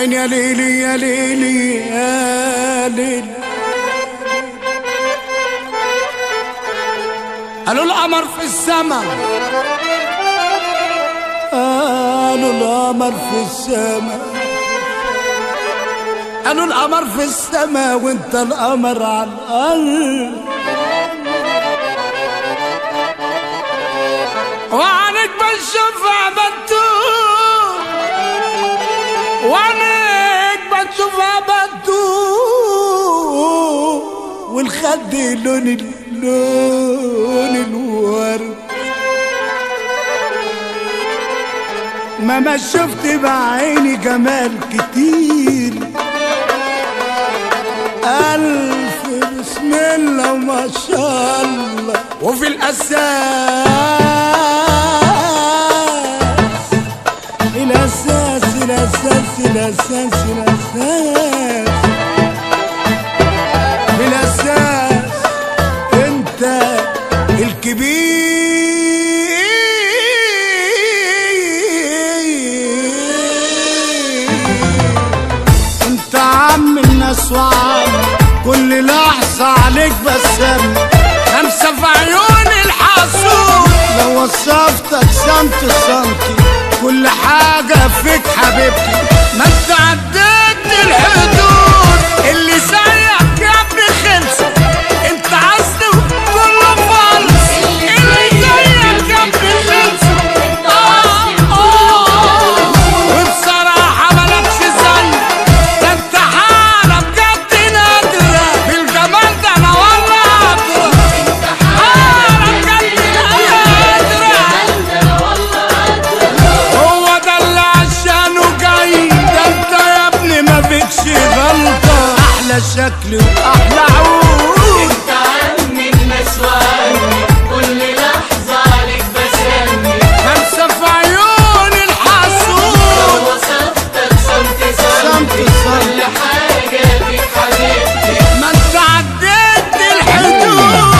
عيني يا ليلي يا ليلي يا ليلي قالوا القمر في السما قالوا القمر في السما قالوا القمر في السما وانت القمر على الارض وعنك بنشوفها بتوه وعنك بنشوفها بتوه والخد لون ال- لون الورد ما ما شفت بعيني جمال كتير ألف بسم الله وما شاء الله وفي الأساس الأساس الأساس الأساس الأساس في الأساس أنت الكبير انت عم الناس وعم كل لحظة عليك بسام خمسة في عيون الحاسوب لو وصفتك سنت سنتي كل حاجة فيك حبيبتي ما انت عديت الحدود اللي زيك يا ابني خلص انت عزل كله فلس اللي زيك يا ابني خلص آه آه وبصراحة ملكش زن ده انت حالة بجد نادرة بالجمال ده انا والله أدرى حالة بجد نادرة هو ده اللي عشانه جاي ده انت يا ابني ما فيكش غلطة احلى شكل واحلى عود انت عمي النسواني كل لحظة عليك بسمي خمسة في عيون لو الحسود وصفتك صمت صمت صمتي صمت. كل حاجة فيك حبيبتي ما انت عديت الحدود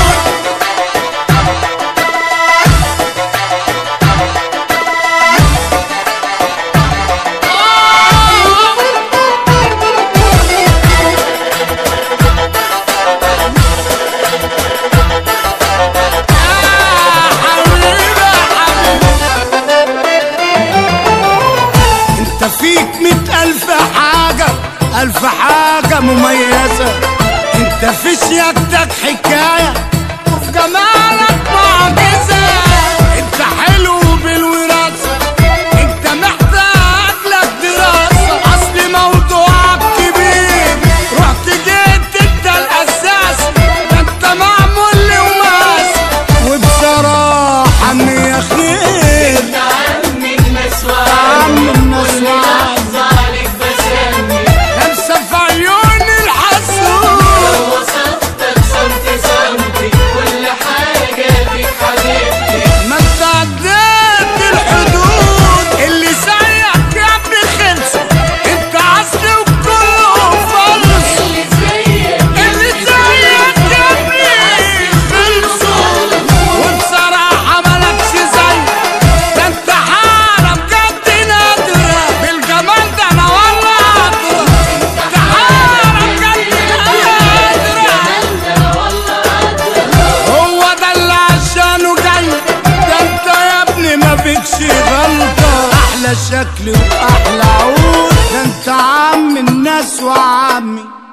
انت فيك مئة ألف حاجة ألف حاجة مميزة انت في سيادتك حكاية وفي جمالك معجزة انت حلو بالوراثة انت محتاج لك دراسة اصل موضوعك كبير رحت جيت انت الاساس ده انت معمول لوماس وبصراحة ان يا خير انت عمي النسواني عم كل النسوان لحظة عليك بسمي خمسة في عيون الحسود لو وصفتك صمت صمتي كل حاجة فيك حبيبتي ما انت عديت الحدود اللي زيك يا ابني خلص انت عسل وكله فلس اللي زيك اللي زيك يا ابني خلصوا وبصراحة ملكش زي ده انت حالة بجد نادرة بالجمال ده انا والله أدرى انت حالة بجد نادرة هو ده اللي عشانه جاي ده انت يا ابني ما فيكش غلطة احلى شكل واحلى عود ده انت عم الناس وعمي